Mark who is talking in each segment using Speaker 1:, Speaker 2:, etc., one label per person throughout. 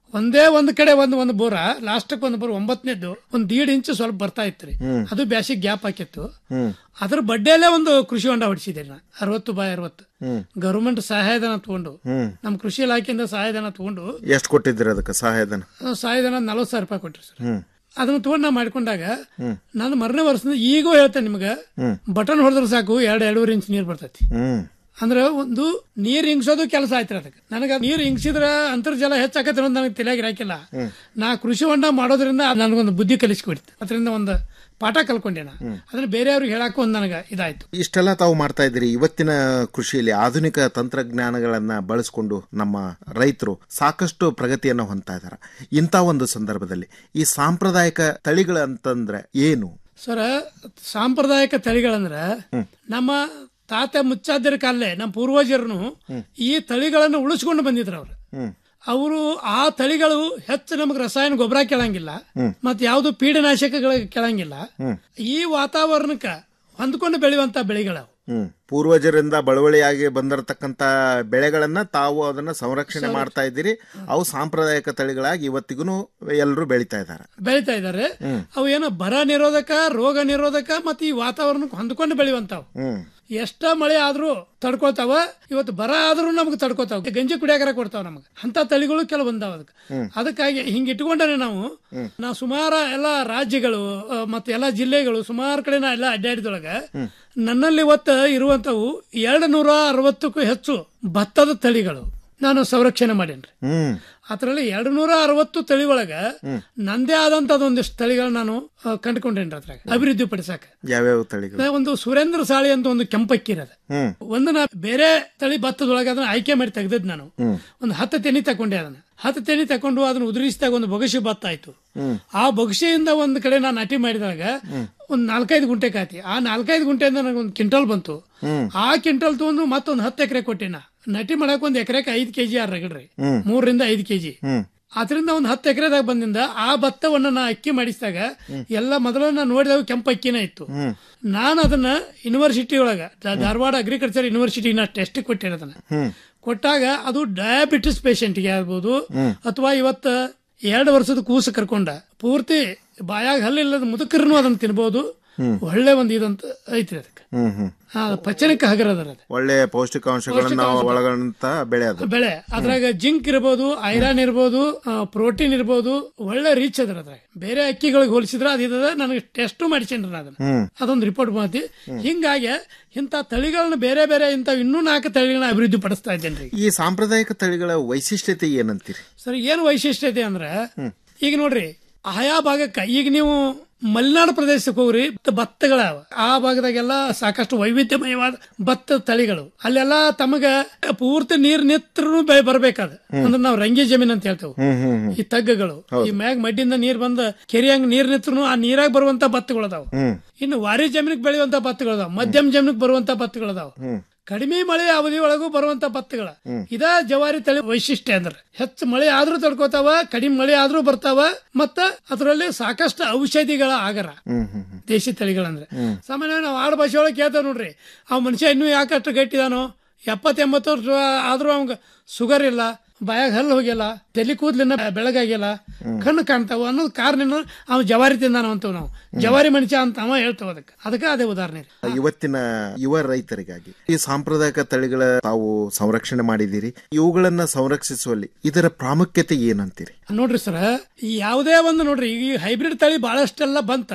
Speaker 1: ಒಂದೇ ಒಂದ್ ಕಡೆ ಒಂದ್ ಒಂದು ಬೋರ ಲಾಸ್ಟಕ್ ಒಂದು ಬೋರ್ ಒಂಬತ್ತನೇದ್ದು ಒಂದ್ ದೀಡ್ ಇಂಚು ಸ್ವಲ್ಪ ಬರ್ತಾ ಇತ್ತು ರೀ ಅದು ಬ್ಯಾಸಿಗೆ ಗ್ಯಾಪ್ ಹಾಕಿತ್ತು ಅದ್ರ ಬಡ್ಡೆಯಲ್ಲೇ ಒಂದು ಕೃಷಿ ಹೊಂಡ ಹೊಡಿಸಿದೆ ನಾ ಅರವತ್ತು ಬಾಯ್ ಅರವತ್ತು ಗವರ್ಮೆಂಟ್ ಸಹಾಯಧನ ತಗೊಂಡು ನಮ್ ಕೃಷಿ ಇಲಾಖೆಯಿಂದ ಸಹಾಯಧನ ತಗೊಂಡು
Speaker 2: ಎಷ್ಟು ಕೊಟ್ಟಿದ್ದೀರಿ ಅದಕ್ಕೆ ಸಹಾಯಧನ
Speaker 1: ಆ ಸಹಾಯಧನ ನಲವತ್ತು ಸಾವಿರ ರೂಪಾಯಿ ಕೊಟ್ರಿ ಸರ್
Speaker 2: ಹ್ಮ್
Speaker 1: ಅದನ್ನ ತಗೊಂಡ್ ನಾ ಮಾಡ್ಕೊಂಡಾಗ ನಾನು ಮರನೇ ವರ್ಷದಿಂದ ಈಗೂ ಹೇಳ್ತೇನೆ ನಿಮ್ಗೆ ಬಟನ್ ಹೊಡೆದ್ರೆ ಸಾಕು ಎರಡ್ ಎರಡೂವರೆ ಇಂಚ್ ನೀರ್ ಬರ್ತೈತಿ
Speaker 2: ಹ್ಮ್
Speaker 1: ಅಂದ್ರೆ ಒಂದು ನೀರ್ ಹಿಂಗ್ಸೋದು ಕೆಲಸ ಆಯ್ತು ಅದಕ್ಕೆ ನನಗೆ ನೀರ್ ಹಿಂಗ್ಸಿದ್ರ ಅಂತರ್ಜಲ ಹೆಚ್ಚಾಕತ್ತೆ ಅನ್ನೋದು ನನಗೆ ತಲೆಯಾಗಿ ಇರಾಕಿಲ್ಲ ನಾ ಕೃಷಿ ಹೊಂಡ ಮಾಡೋದ್ರಿಂದ ಅದ್ ನನಗೊಂದು ಬುದ್ಧಿ ಕಲಿಸ್ಕೊಡ್ತು ಅದರಿಂದ ಒಂದು ಪಾಠ ಕಲ್ಕೊಂಡೆ ನಾ ಅದನ್ನ ಬೇರೆಯವ್ರಿಗೆ ಹೇಳಕ್ಕೂ ಒಂದು ನನಗೆ ಇದಾಯ್ತು
Speaker 2: ಇಷ್ಟೆಲ್ಲ ತಾವು ಮಾಡ್ತಾ ಇದ್ದೀರಿ ಇವತ್ತಿನ ಕೃಷಿಯಲ್ಲಿ ಆಧುನಿಕ ತಂತ್ರಜ್ಞಾನಗಳನ್ನ ಬಳಸಿಕೊಂಡು ನಮ್ಮ ರೈತರು ಸಾಕಷ್ಟು ಪ್ರಗತಿಯನ್ನು ಹೊಂದ್ತಾ ಇದ್ದಾರೆ ಇಂಥ ಒಂದು ಸಂದರ್ಭದಲ್ಲಿ ಈ ಸಾಂಪ್ರದಾಯಿಕ ತಳಿಗಳು ಅಂತಂದ್ರೆ ಏನು
Speaker 1: ಸರ ಸಾಂಪ್ರದಾಯಿಕ ತಳಿಗಳಂದ್ರ ನಮ್ಮ ತಾತ ಮುಚ್ಚಾದರ ಕಾಲೇ ನಮ್ಮ ಪೂರ್ವಜರನು ಈ ತಳಿಗಳನ್ನು ಉಳಿಸ್ಕೊಂಡು ಬಂದಿದ್ರು ಅವ್ರು ಅವರು ಆ ತಳಿಗಳು ಹೆಚ್ಚು ನಮಗೆ ರಸಾಯನ ಗೊಬ್ಬರ ಕೆಳಂಗಿಲ್ಲ ಮತ್ ಯಾವ್ದು ಪೀಡನಾಶಕಗಳ ಕೆಳಂಗಿಲ್ಲ ಈ ವಾತಾವರಣಕ್ಕ ಹೊಂದ್ಕೊಂಡು ಬೆಳೆಯುವಂತ ಬೆಳೆಗಳವು
Speaker 2: ಹ್ಮ್ ಪೂರ್ವಜರಿಂದ ಬಳವಳಿಯಾಗಿ ಬಂದಿರತಕ್ಕಂತ ಬೆಳೆಗಳನ್ನ ತಾವು ಅದನ್ನ ಸಂರಕ್ಷಣೆ ಮಾಡ್ತಾ ಇದ್ದೀರಿ ಅವು ಸಾಂಪ್ರದಾಯಿಕ ತಳಿಗಳಾಗಿ ಇವತ್ತಿಗೂ ಎಲ್ಲರೂ ಬೆಳಿತಾ ಇದ್ದಾರೆ
Speaker 1: ಬೆಳಿತಾ ಇದ್ದಾರೆ ಅವು ಏನೋ ಬರ ನಿರೋಧಕ ರೋಗ ನಿರೋಧಕ ಮತ್ತೆ ಈ ವಾತಾವರಣಕ್ಕೆ ಹೊಂದ್ಕೊಂಡು ಬೆಳೆಯುವಂತಾವು
Speaker 2: ಹ್ಮ್
Speaker 1: ಎಷ್ಟ ಮಳೆ ಆದ್ರೂ ತಡ್ಕೋತಾವ ಇವತ್ತು ಬರ ಆದ್ರೂ ನಮ್ಗೆ ತಡ್ಕೋತಾವ ಗಂಜಿ ಕುಡಿಯಾಕರ ಕೊಡ್ತಾವ ನಮ್ಗೆ ಅಂತ ತಳಿಗಳು ಕೆಲವು ಬಂದಾವ ಅದಕ್ಕೆ ಅದಕ್ಕಾಗಿ ಹಿಂಗ್ ಇಟ್ಕೊಂಡ್ರೆ ನಾವು ನಾವು ಸುಮಾರು ಎಲ್ಲ ರಾಜ್ಯಗಳು ಆ, ಮತ್ತೆ ಎಲ್ಲ ಜಿಲ್ಲೆಗಳು ಸುಮಾರು ಕಡೆ ನಾ ಎಲ್ಲ ಅಡ್ಡಾಡಿದೊಳಗ ನನ್ನಲ್ಲಿ ಇವತ್ತು ಇರುವಂತವು ಎರಡು ನೂರ ಅರವತ್ತಕ್ಕೂ ಹೆಚ್ಚು ಭತ್ತದ ತಳಿಗಳು ನಾನು ಸಂರಕ್ಷಣೆ ಮಾಡೇನ್ರಿ
Speaker 2: ಹ್ಮ್
Speaker 1: ಅದರಲ್ಲಿ ಎರಡು ನೂರ ಅರವತ್ತು ತಳಿ ಒಳಗ ನಂದೇ ಆದಂತದ ಒಂದಿಷ್ಟು ತಳಿಗಳು ನಾನು ಆ, ಕಂಡುಕೊಂಡೇನ್ರಿ ಅದ್ರಾಗ ಅಭಿವೃದ್ಧಿ ಪಡಿಸಾಕ
Speaker 2: ಯಾವ್ಯಾವ ತಳಿಗಳು
Speaker 1: ಒಂದು ಸುರೇಂದ್ರ ಸಾಳಿ ಅಂತ ಒಂದು ಕೆಂಪಕ್ಕಿ ಇರೋದು
Speaker 2: ಹ್ಮ್
Speaker 1: ಒಂದು ನಾ ಬೇರೆ ತಳಿ ಭತ್ತದೊಳಗೆ ಅದನ್ನ ಆಯ್ಕೆ ಮಾಡಿ ತೆಗ್ದದ್ ನಾನು ಒಂದು ಹತ್ತು ತೆನಿ ತಕೊಂಡೆ ಅದನ್ನ ಹತ್ತು ತೆನಿ ತಕೊಂಡು ಅದನ್ನ ಉದುರಿಸಿದಾಗ ಒಂದು ಬೊಗಸಿ ಭತ್ತ ಆಯ್ತು ಆ ಬೊಗಸಿಯಿಂದ ಒಂದು ಕಡೆ ನಾನು ನಾಟಿ ಮಾಡಿದಾಗ ಒಂದ್ ನಾಲ್ಕೈದು ಗುಂಟೆ ಕಾತಿ ಆ ನಾಲ್ಕೈದು ಗುಂಟೆಯಿಂದ ನನಗೆ ಒಂದು ಕ್ವಿಂಟಲ್ ಬಂತು ಆ ಕ್ವಿಂಟಲ್ ತಗೊಂಡು ಮತ್ತೊಂದು ಹತ್ತು ಎಕರೆ ಕೊಟ್ಟಿನ ನಟಿ ಮಾಡಕ್ ಒಂದ್ ಎಕರೆಗೆ ಐದು ಕೆಜಿ ಆರ್ ರಗಡ್ರಿ ಮೂರರಿಂದ ಐದು ಕೆಜಿ ಅದರಿಂದ ಒಂದು ಹತ್ತು ಎಕರೆದಾಗ ಬಂದಿಂದ ಆ ಭತ್ತವನ್ನ ನಾ ಅಕ್ಕಿ ಮಾಡಿಸಿದಾಗ ಎಲ್ಲ ಮೊದಲು ನಾ ನೋಡಿದಾಗ ಕೆಂಪು ಅಕ್ಕಿನೇ ಇತ್ತು ನಾನು ಅದನ್ನ ಯೂನಿವರ್ಸಿಟಿ ಒಳಗ ದ- ಧಾರವಾಡ ಅಗ್ರಿಕಲ್ಚರ್ ಯೂನಿವರ್ಸಿಟಿ ನಾ ಟೆಸ್ಟ್ ಕೊಟ್ಟಿರೋದನ್ನ ಕೊಟ್ಟಾಗ ಅದು ಡಯಾಬಿಟಿಸ್ ಪೇಷಂಟ್ಗೆ ಆಗ್ಬೋದು ಅಥವಾ ಇವತ್ತ ಎರಡು ವರ್ಷದ ಕೂಸು ಕರ್ಕೊಂಡ ಪೂರ್ತಿ ಬಾಯಾಗ ಹಲ್ಲಿಲ್ಲದ ಮುದುಕರನು ಅದನ್ನ ತಿನ್ಬೋದು ಒಳ್ಳೆ ಒಂದು ಇದಂತ ಐತ್ರಿ ಅದಕ್ಕೆ
Speaker 2: ಹ್ಮ್ ಹ್ಮ್
Speaker 1: ಆ, ಪಚನಕ್ಕೆ ಹಗರದ ಅದು
Speaker 2: ಒಳ್ಳೆ ಪೌಷ್ಟಿಕಾಂಶಗಳನ್ನ ಒಳಗೊಂಡಂತ ಬೆಳೆ ಅದು
Speaker 1: ಬೆಳೆ ಅದ್ರಾಗ ಜಿಂಕ್ ಇರ್ಬೋದು ಐರನ್ ಇರ್ಬೋದು ಪ್ರೋಟೀನ್ ಇರ್ಬೋದು ಒಳ್ಳೆ ರೀಚ್ ಅದ್ರ ಅದ್ರಾಗ ಬೇರೆ ಅಕ್ಕಿಗಳಿಗೆ ಹೋಲಿಸಿದ್ರೆ ಅದಿದ ನನಗೆ ಟೆಸ್ಟ್ ಮಾಡಿಸೇನ್ರಿ ನಾ ಅದನ್ನ ಅದೊಂದು ರಿಪೋರ್ಟ್ ಮಾತಿ ಹಿಂಗಾಗಿ ಇಂಥ ತಳಿಗಳನ್ನ ಬೇರೆ ಬೇರೆ ಇಂಥ ಇನ್ನೂ ನಾಲ್ಕು ತಳಿಗಳನ್ನ ಅಭಿವೃದ್ಧಿ ಪಡಿಸ್ತಾ ಇದ್ದೇನ್ರಿ
Speaker 2: ಈ ಸಾಂಪ್ರದಾಯಿಕ ತಳಿಗಳ ವೈಶಿಷ್ಟ್ಯತೆ ಏನಂತೀರಿ
Speaker 1: ಸರ್ ಏನ್ ವೈಶಿಷ್ಟ್ಯತೆ ಅಂದ್ರೆ ಈಗ ನೋಡ್ರಿ ಆಯಾ ಭಾಗಕ್ಕ ಈಗ ನೀವು ಮಲೆನಾಡು ಪ್ರದೇಶಕ್ಕೆ ಹೋಗ್ರಿ ಭತ್ತಗಳ ಆ ಭಾಗದಾಗೆಲ್ಲ ಸಾಕಷ್ಟು ವೈವಿಧ್ಯಮಯವಾದ ಭತ್ತ ತಳಿಗಳು ಅಲ್ಲೆಲ್ಲ ತಮಗ ಪೂರ್ತಿ ನೀರ್ ನಿತ್ರೂ ಬೆಳೆ ಬರ್ಬೇಕಾದ ಅಂದ್ರೆ ನಾವು ರಂಗಿ ಜಮೀನ್ ಅಂತ ಹೇಳ್ತೇವೆ ಈ ತಗ್ಗಗಳು ಈ ಮ್ಯಾಗ್ ಮಡ್ಡಿಂದ ನೀರ್ ಬಂದ ಕೆರೆಯಂಗ್ ನೀರ್ ನಿತ್ರು ಆ ನೀರಾಗ ಬರುವಂತ ಭತ್ತಗಳು ಅದಾವ ಇನ್ನು ವಾರಿ ಜಮೀನಿಗೆ ಬೆಳೆಯುವಂತ ಭತ್ತಗಳು ಅದಾವ ಮಧ್ಯಮ ಜಮೀನಿಗೆ ಬರುವಂತ ಭತ್ತಗಳು ಅದಾವ ಕಡಿಮೆ ಮಳೆ ಅವಧಿ ಒಳಗೂ ಬರುವಂತ ಭತ್ತಗಳ ಇದ ಜವಾರಿ ತಳಿ ವೈಶಿಷ್ಟ್ಯ ಅಂದ್ರೆ ಹೆಚ್ಚು ಮಳೆ ಆದ್ರೂ ತಡ್ಕೋತಾವ ಕಡಿಮೆ ಮಳೆ ಆದ್ರೂ ಬರ್ತಾವ ಮತ್ತ ಅದರಲ್ಲಿ ಸಾಕಷ್ಟು ಔಷಧಿಗಳ ಆಗರ ದೇಶಿ ತಳಿಗಳಂದ್ರೆ ಸಾಮಾನ್ಯವಾಗಿ ನಾವು ಆಡು ಭಾಷೆ ಒಳಗೆ ಕೇಳ್ತೇವೆ ನೋಡ್ರಿ ಆ ಮನುಷ್ಯ ಇನ್ನೂ ಯಾಕಷ್ಟು ಗಟ್ಟಿದಾನೋ ಎಪ್ಪತ್ ಎಂಬತ್ತು ವರ್ಷ ಆದ್ರೂ ಅವಂಗ ಶುಗರ್ ಇಲ್ಲ ಬಾಯಾಗ ಹಲ್ಲು ಹೋಗಿಲ್ಲ ತಲೆ ಕೂದ್ಲಿನ ಬೆಳಗಾಗಿಲ್ಲ ಕಣ್ಣು ಕಾಣ್ತಾವ ಅನ್ನೋದು ಕಾರಣ ಅವ ಜವಾರಿ ತಿಂದಾನ ಅಂತೀವಿ ನಾವು ಜವಾರಿ ಮನುಷ್ಯ ಅಂತ ಅವ ಹೇಳ್ತಾವ ಅದಕ್ಕೆ ಅದಕ್ಕೆ ಅದೇ ಉದಾಹರಣೆ ರೀ.
Speaker 2: ಇವತ್ತಿನ ಯುವ ರೈತರಿಗಾಗಿ ಈ ಸಾಂಪ್ರದಾಯಿಕ ತಳಿಗಳ ತಾವು ಸಂರಕ್ಷಣೆ ಮಾಡಿದ್ದೀರಿ ಇವುಗಳನ್ನ ಸಂರಕ್ಷಿಸುವಲ್ಲಿ ಇದರ ಪ್ರಾಮುಖ್ಯತೆ ಏನಂತೀರಿ
Speaker 1: ನೋಡ್ರಿ ಸರ್ ಈ ಯಾವುದೇ ಒಂದು ನೋಡ್ರಿ ಈ ಹೈಬ್ರಿಡ್ ತಳಿ ಬಹಳಷ್ಟೆಲ್ಲ ಬಂತ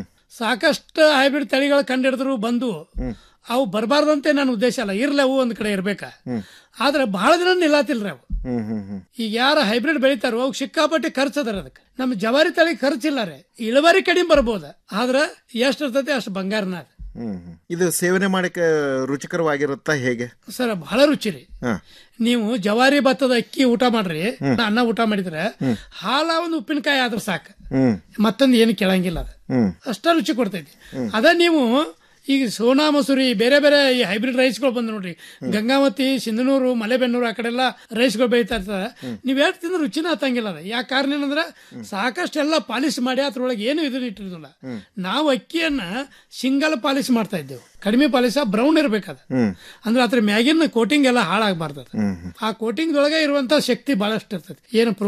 Speaker 1: ಸಾಕಷ್ಟು ಹೈಬ್ರಿಡ್ ತಳಿಗಳು ಕಂಡಿಡಿದ್ರು ಬಂದು ಅವು ಬರಬಾರ್ದಂತೆ ನನ್ನ ಉದ್ದೇಶ ಅಲ್ಲ ಇರ್ಲಿ ಅವು ಒಂದ್ ಕಡೆ ಇರ್ಬೇಕ ಆದ್ರೆ ಬಹಳ ದಿನ ನಿಲ್ಲಾತಿಲ್ರಿ ಅವು
Speaker 2: ಹ್ಮ್ ಹ್ಮ್ ಹ್ಮ್
Speaker 1: ಈಗ ಯಾರ ಹೈಬ್ರಿಡ್ ಬೆಳಿತಾರೋ ಅವು ಸಿಕ್ಕಾಪಟ್ಟೆ ಖರ್ಚು ಅದರ ಅದಕ್ಕೆ ನಮ್ಮ ಜವಾರಿ ತಳಿ ಖರ್ಚಿಲ್ಲ ರೀ ಇಳುವರಿ ಕಡಿಮೆ ಬರ್ಬೋದ ಆದ್ರ ಎಷ್ಟು ಇರ್ತೈತಿ ಅಷ್ಟು ಬಂಗಾರನ ಅದ
Speaker 2: ಹ್ಮ್ ಹ್ಮ್. ಇದು ಸೇವನೆ ಮಾಡಕ್ಕೆ ರುಚಿಕರವಾಗಿರುತ್ತಾ ಹೇಗೆ
Speaker 1: ಸರ್ ಬಹಳ ರುಚಿ ರೀ
Speaker 2: ಹ.
Speaker 1: ನೀವು ಜವಾರಿ ಭತ್ತದ ಅಕ್ಕಿ ಊಟ ಮಾಡ್ರಿ ಅನ್ನ ಊಟ ಮಾಡಿದ್ರೆ ಹಾಲ ಒಂದು ಉಪ್ಪಿನಕಾಯಿ ಆದ್ರೆ ಸಾಕು
Speaker 2: ಹ್ಮ್
Speaker 1: ಮತ್ತೊಂದು ಏನು ಕೇಳಂಗಿಲ್ಲ ಅದು
Speaker 2: ಹ್ಮ್
Speaker 1: ಅಷ್ಟ ರುಚಿ ಕೊಡ್ತೈತಿ ಅದ ನೀವು ಈಗ ಸೋನಾ ಮಸೂರಿ ಬೇರೆ ಬೇರೆ ಈ ಹೈಬ್ರಿಡ್ ರೈಸ್ಗಳು ಬಂದು ನೋಡ್ರಿ ಗಂಗಾವತಿ ಸಿಂಧನೂರು ಮಲೆಬೆನ್ನೂರು ಆ ಕಡೆ ಎಲ್ಲ ರೈಸ್ಗಳು ಬೆಳೀತಾ ಇರ್ತಾರೆ ನೀವ್ ಹೇಳ್ ತಿಂದ್ರೆ ರುಚಿನ ಹತ್ತಂಗಿಲ್ಲ ಅದ ಯಾಕೆ ಕಾರಣ ಏನಂದ್ರೆ ಸಾಕಷ್ಟೆಲ್ಲ ಪಾಲಿಶ್ ಮಾಡಿ ಅದ್ರೊಳಗೆ ಏನು ಇದನ್ನ ಇಟ್ಟಿರೋದಿಲ್ಲ ನಾವು ಅಕ್ಕಿಯನ್ನ ಸಿಂಗಲ್ ಪಾಲಿಶ್ ಮಾಡ್ತಾ ಇದ್ದೇವೆ ಕಡಿಮೆ ಪಾಲಿಶ ಬ್ರೌನ್ ಇರ್ಬೇಕದ ಅಂದ್ರೆ ಅದ್ರ ಮ್ಯಾಗಿನ ಕೋಟಿಂಗ್ ಎಲ್ಲ ಹಾಳಾಗಬಾರ್ದು ಆ ಕೋಟಿಂಗ್ ದೊಳಗೆ ಇರುವಂತ ಶಕ್ತಿ ಬಹಳಷ್ಟು ಇರ್ತೈತಿ ಏನು